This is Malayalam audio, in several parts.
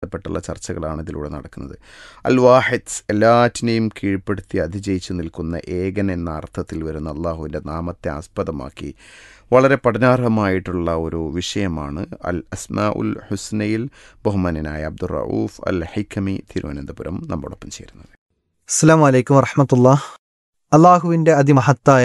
ബന്ധപ്പെട്ടുള്ള ചർച്ചകളാണ് ഇതിലൂടെ നടക്കുന്നത് അൽ വാഹിദ്സ് എല്ലാറ്റിനെയും കീഴ്പ്പെടുത്തി അതിജയിച്ചു നിൽക്കുന്ന ഏകൻ എന്ന അർത്ഥത്തിൽ വരുന്ന അള്ളാഹുവിൻ്റെ നാമത്തെ ആസ്പദമാക്കി വളരെ പഠനാർഹമായിട്ടുള്ള ഒരു വിഷയമാണ് അൽ അസ്മാ ഉൽ ഹുസ്നയിൽ ബഹുമാനനായ അബ്ദുൾ റഊഫ് അൽ ഹൈക്കമി തിരുവനന്തപുരം നമ്മോടൊപ്പം ചേരുന്നത് അസ്സാം വലൈക്കും വറഹമത്തുള്ള അള്ളാഹുവിൻ്റെ അതിമഹത്തായ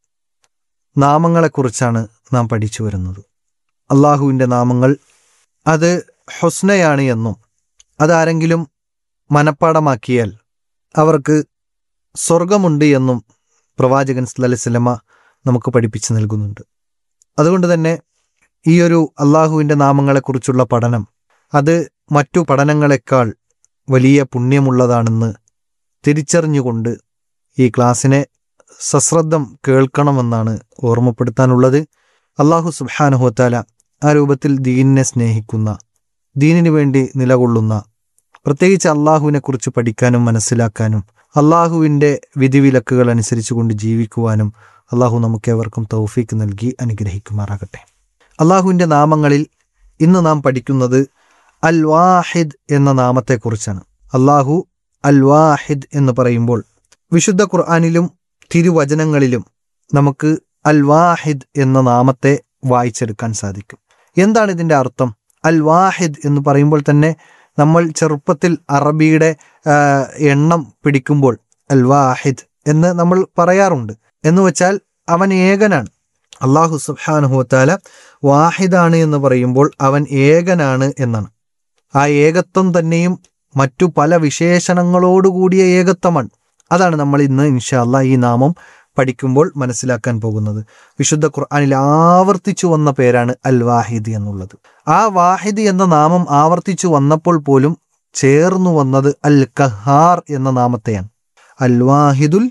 നാമങ്ങളെക്കുറിച്ചാണ് നാം പഠിച്ചു വരുന്നത് അള്ളാഹുവിൻ്റെ നാമങ്ങൾ അത് ഹുസ്നയാണ് എന്നും അതാരെങ്കിലും മനപ്പാടമാക്കിയാൽ അവർക്ക് സ്വർഗമുണ്ട് എന്നും പ്രവാചകൻ സല്ലല്ലാഹു നമുക്ക് പഠിപ്പിച്ചു നൽകുന്നുണ്ട് അതുകൊണ്ട് തന്നെ ഈ ഒരു അള്ളാഹുവിൻ്റെ നാമങ്ങളെക്കുറിച്ചുള്ള പഠനം അത് മറ്റു പഠനങ്ങളെക്കാൾ വലിയ പുണ്യമുള്ളതാണെന്ന് തിരിച്ചറിഞ്ഞുകൊണ്ട് ഈ ക്ലാസ്സിനെ സശ്രദ്ധം കേൾക്കണമെന്നാണ് ഓർമ്മപ്പെടുത്താനുള്ളത് അള്ളാഹു സുബാനുഹോത്താല ആ രൂപത്തിൽ ദീനിനെ സ്നേഹിക്കുന്ന ദീനിനു വേണ്ടി നിലകൊള്ളുന്ന പ്രത്യേകിച്ച് അള്ളാഹുവിനെ കുറിച്ച് പഠിക്കാനും മനസ്സിലാക്കാനും അള്ളാഹുവിൻ്റെ വിധിവിലക്കുകൾ അനുസരിച്ചുകൊണ്ട് ജീവിക്കുവാനും അള്ളാഹു നമുക്കേവർക്കും തൗഫീക്ക് നൽകി അനുഗ്രഹിക്കുമാറാകട്ടെ അള്ളാഹുവിൻ്റെ നാമങ്ങളിൽ ഇന്ന് നാം പഠിക്കുന്നത് അൽ വാഹിദ് എന്ന നാമത്തെക്കുറിച്ചാണ് അള്ളാഹു അൽ വാഹിദ് എന്ന് പറയുമ്പോൾ വിശുദ്ധ ഖുർആാനിലും തിരുവചനങ്ങളിലും നമുക്ക് അൽ വാഹിദ് എന്ന നാമത്തെ വായിച്ചെടുക്കാൻ സാധിക്കും എന്താണ് ഇതിൻ്റെ അർത്ഥം അൽ വാഹിദ് എന്ന് പറയുമ്പോൾ തന്നെ നമ്മൾ ചെറുപ്പത്തിൽ അറബിയുടെ ആ, എണ്ണം പിടിക്കുമ്പോൾ അൽ വാഹിദ് എന്ന് നമ്മൾ പറയാറുണ്ട് എന്ന് വെച്ചാൽ അവൻ ഏകനാണ് അള്ളാഹു സുബ്ഹാനഹുവത്താല വാഹിദാണ് എന്ന് പറയുമ്പോൾ അവൻ ഏകനാണ് എന്നാണ് ആ ഏകത്വം തന്നെയും മറ്റു പല വിശേഷണങ്ങളോടുകൂടിയ ഏകത്വമാണ് അതാണ് നമ്മൾ ഇന്ന് ഇൻഷാല്ല ഈ നാമം പഠിക്കുമ്പോൾ മനസ്സിലാക്കാൻ പോകുന്നത് വിശുദ്ധ ഖുർആനിൽ ആവർത്തിച്ചു വന്ന പേരാണ് അൽ വാഹിദ് എന്നുള്ളത് ആ വാഹിദ് എന്ന നാമം ആവർത്തിച്ചു വന്നപ്പോൾ പോലും ചേർന്നു വന്നത് അൽ കഹാർ എന്ന നാമത്തെയാണ് അൽ വാഹിദുൽ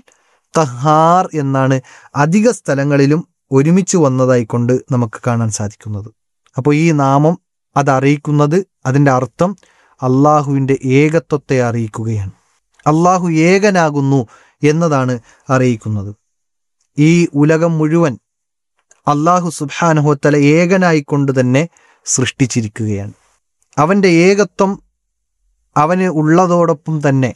കഹാർ എന്നാണ് അധിക സ്ഥലങ്ങളിലും ഒരുമിച്ച് വന്നതായിക്കൊണ്ട് നമുക്ക് കാണാൻ സാധിക്കുന്നത് അപ്പോൾ ഈ നാമം അത് അറിയിക്കുന്നത് അതിൻ്റെ അർത്ഥം അള്ളാഹുവിൻ്റെ ഏകത്വത്തെ അറിയിക്കുകയാണ് അള്ളാഹു ഏകനാകുന്നു എന്നതാണ് അറിയിക്കുന്നത് ഈ ഉലകം മുഴുവൻ അള്ളാഹു സുബാനഹോത്തല ഏകനായിക്കൊണ്ട് തന്നെ സൃഷ്ടിച്ചിരിക്കുകയാണ് അവൻ്റെ ഏകത്വം അവന് ഉള്ളതോടൊപ്പം തന്നെ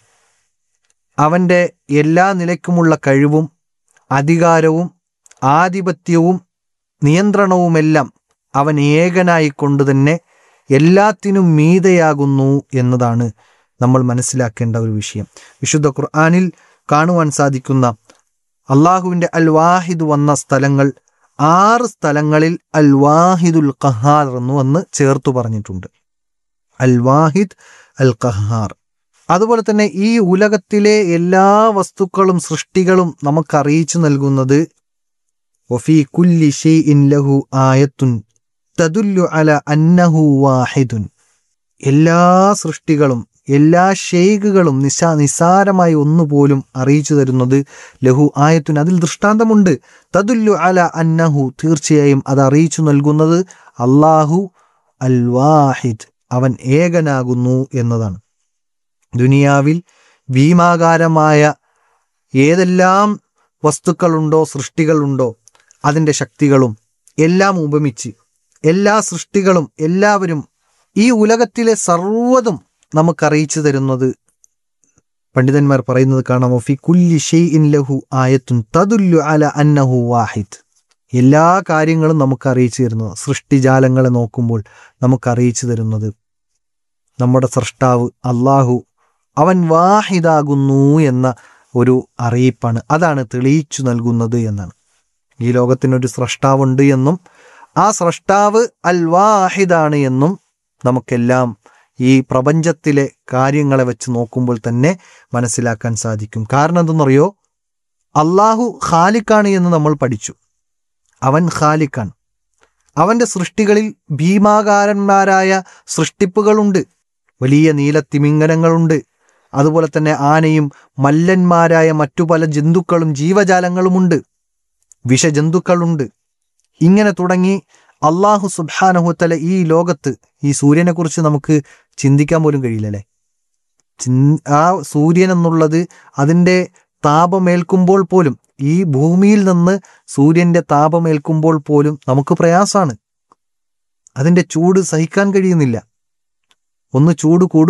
അവൻ്റെ എല്ലാ നിലയ്ക്കുമുള്ള കഴിവും അധികാരവും ആധിപത്യവും നിയന്ത്രണവുമെല്ലാം അവൻ ഏകനായിക്കൊണ്ട് തന്നെ എല്ലാത്തിനും മീതയാകുന്നു എന്നതാണ് നമ്മൾ മനസ്സിലാക്കേണ്ട ഒരു വിഷയം വിശുദ്ധ ഖുർആാനിൽ കാണുവാൻ സാധിക്കുന്ന അള്ളാഹുവിൻ്റെ അൽ വാഹിദ് വന്ന സ്ഥലങ്ങൾ ആറ് സ്ഥലങ്ങളിൽ അൽ വാഹിദുൽ ഖഹാർ എന്ന് വന്ന് ചേർത്തു പറഞ്ഞിട്ടുണ്ട് അൽ വാഹിദ് അൽ ഖഹാർ അതുപോലെ തന്നെ ഈ ഉലകത്തിലെ എല്ലാ വസ്തുക്കളും സൃഷ്ടികളും നമുക്ക് അറിയിച്ചു നൽകുന്നത് വഫി കുല്ലി ഷെയ്ഇൻ ലഹു ആയത്തുൻ തദുല്ലു അല അന്നഹു വാഹിദുൻ എല്ലാ സൃഷ്ടികളും എല്ലാ ഷെയ്ഖുകളും നിശാ നിസാരമായി ഒന്നുപോലും അറിയിച്ചു തരുന്നത് ലഹു ആയത്തുൻ അതിൽ ദൃഷ്ടാന്തമുണ്ട് തദുല്ലു അല അന്നഹു തീർച്ചയായും അത് അറിയിച്ചു നൽകുന്നത് അള്ളാഹു അൽ വാഹിദ് അവൻ ഏകനാകുന്നു എന്നതാണ് ദുനിയാവിൽ ഭീമാകാരമായ ഏതെല്ലാം വസ്തുക്കളുണ്ടോ സൃഷ്ടികളുണ്ടോ അതിൻ്റെ ശക്തികളും എല്ലാം ഉപമിച്ച് എല്ലാ സൃഷ്ടികളും എല്ലാവരും ഈ ഉലകത്തിലെ സർവ്വതും നമുക്കറിയിച്ചു തരുന്നത് പണ്ഡിതന്മാർ പറയുന്നത് കാണാമോ ഫി കുല്ലി ഷെയ്ഇൻ ലഹു ആയത്തുൻ തദുല്ലു അല അന്നഹു വാഹിദ് എല്ലാ കാര്യങ്ങളും നമുക്ക് അറിയിച്ചു തരുന്നത് സൃഷ്ടിജാലങ്ങളെ നോക്കുമ്പോൾ നമുക്ക് അറിയിച്ചു തരുന്നത് നമ്മുടെ സൃഷ്ടാവ് അള്ളാഹു അവൻ വാഹിദാകുന്നു എന്ന ഒരു അറിയിപ്പാണ് അതാണ് തെളിയിച്ചു നൽകുന്നത് എന്നാണ് ഈ ലോകത്തിനൊരു സ്രഷ്ടാവുണ്ട് എന്നും ആ സ്രഷ്ടാവ് അൽ വാഹിദാണ് എന്നും നമുക്കെല്ലാം ഈ പ്രപഞ്ചത്തിലെ കാര്യങ്ങളെ വെച്ച് നോക്കുമ്പോൾ തന്നെ മനസ്സിലാക്കാൻ സാധിക്കും കാരണം എന്തെന്നറിയോ അള്ളാഹു ഖാലിക്കാണ് എന്ന് നമ്മൾ പഠിച്ചു അവൻ ഖാലിക്കാണ് അവൻ്റെ സൃഷ്ടികളിൽ ഭീമാകാരന്മാരായ സൃഷ്ടിപ്പുകളുണ്ട് വലിയ നീലത്തിമിംഗനങ്ങളുണ്ട് അതുപോലെ തന്നെ ആനയും മല്ലന്മാരായ മറ്റു പല ജന്തുക്കളും ജീവജാലങ്ങളുമുണ്ട് വിഷജന്തുക്കളുണ്ട് ഇങ്ങനെ തുടങ്ങി അള്ളാഹു സുബാനഹുത്തല ഈ ലോകത്ത് ഈ സൂര്യനെ കുറിച്ച് നമുക്ക് ചിന്തിക്കാൻ പോലും കഴിയില്ലല്ലേ ചിൻ- ആ സൂര്യൻ എന്നുള്ളത് അതിൻ്റെ താപമേൽക്കുമ്പോൾ പോലും ഈ ഭൂമിയിൽ നിന്ന് സൂര്യന്റെ താപമേൽക്കുമ്പോൾ പോലും നമുക്ക് പ്രയാസമാണ് അതിൻ്റെ ചൂട് സഹിക്കാൻ കഴിയുന്നില്ല ഒന്ന് ചൂട് കൂടും